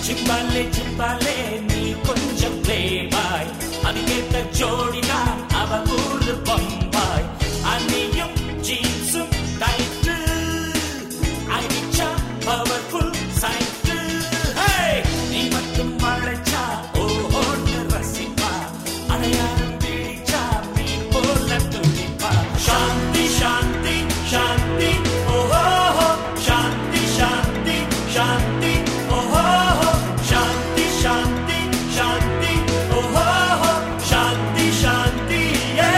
சிம்பாலே சிம்பாலே நீ கொஞ்சம் பிளேபாய் அது கேட்ட ஜோடிதான் அவ ஊரு பொம்பாய் அன்னியும் ஜீன்ஸும் டைட்டு அடிச்சா பவர்ஃபுல் சைட்டு நீ மட்டும் மழைச்சா ஓஹோன்னு ரசிப்பா அடையாளம் பிடிச்சா நீ போல துடிப்பா சாந்தி சாந்தி சாந்தி ஓஹோ சாந்தி சாந்தி சாந்தி ஓஹோ சாந்தி சாந்தி சாந்தி ஓஹோ சாந்தி சாந்தி ஏ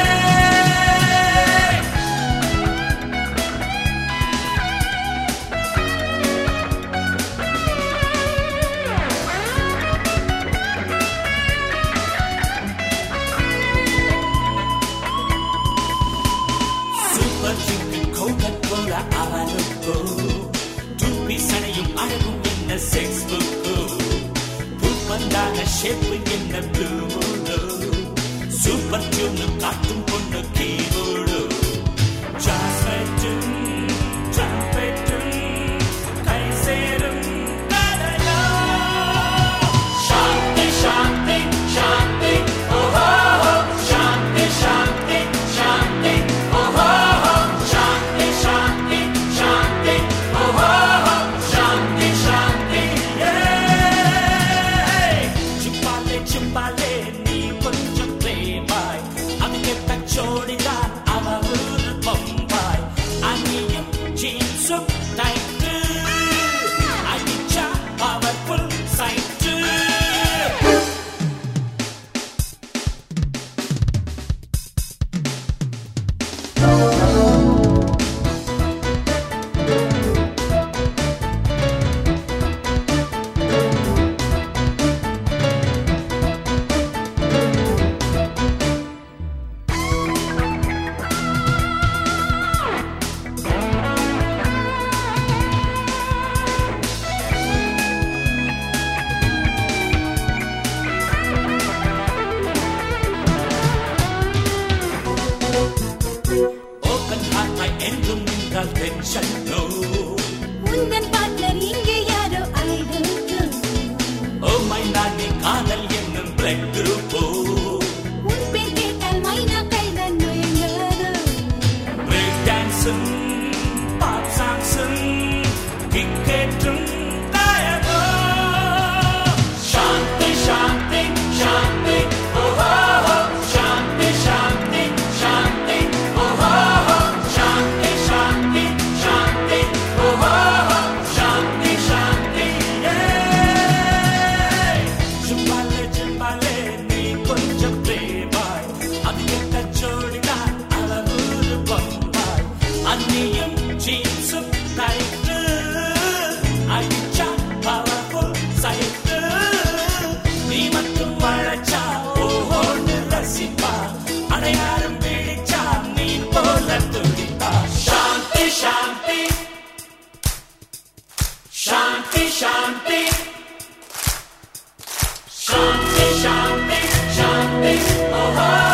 சூப்பர் ட்ரிங்க் கோகன் கோலா அவனுக்கோ டூபி சனையும் அழகும் என்ன செக்ஸ் புக்கோ பூப்பந்தான ஷேப்பு என்ன ப்ளூ மூடோ சூப்பர் டியூன் காட்டும் பொண்ணு கீபோர்டு ஜாஸ்மெட்டும் ட்ரம்பெட்டும் கை சேரும் கதையோ சாந்தி சாந்தி சாந்தி ஓஹோ சாந்தி சாந்தி சாந்தி ஓஹோ சாந்தி சாந்தி சாந்தி ஓஹோ சாந்தி சாந்தி சிம்பாலே சிம்பாலே நீ கொஞ்சம் பிளேபாய் அது கெட்ட ஜோடிதான் அவ ஊரு பொம்பாய் அணியும் ஜீன்ஸும் டைட்டு அடிச்சா பவர்ஃபுல் சைட்டு ஓப்பன் ஹார்ட்டாய் என்றும் நின்றால் டென்ஷன் நோ உந்தன் பார்ட்னர் இங்கே யாரோ ஐடல் ஓ மை நானே காதல் என்னும் பிளட் குரூப்போ உன் பேர் கேட்டால் மைனாக்கள் தான் நுழைந்தாரோ பிரேக் டான்ஸும் பாப் சாங்ஸும் கிக்கேற்றும் தாயகோ சாந்தி சாந்தி சாந்தி ஓஹோ சாந்தி சாந்தி சாந்தி ஓஹோ சாந்தி சாந்தி சாந்தி ஓஹோ சாந்தி சாந்தி சிம்பாலே சிம்பாலே நீ கொஞ்சம் பிளேபாய் அது கெட்ட ஜோடிதான் அளவூரு பொம்பாய் அன்னியும் ஜீன்ஸும் டைட்டு அடிச்சா பவர்ஃபுல் சைட்டு நீ மட்டும் மழைச்சா ஓஹோன்னு ரசிப்பா அடையாளம் பிடிச்சா நீ போல துடிப்பா சாந்தி சாந்தி சாந்தி சாந்தி Shanti, Shanti, Shanti, oh, oh.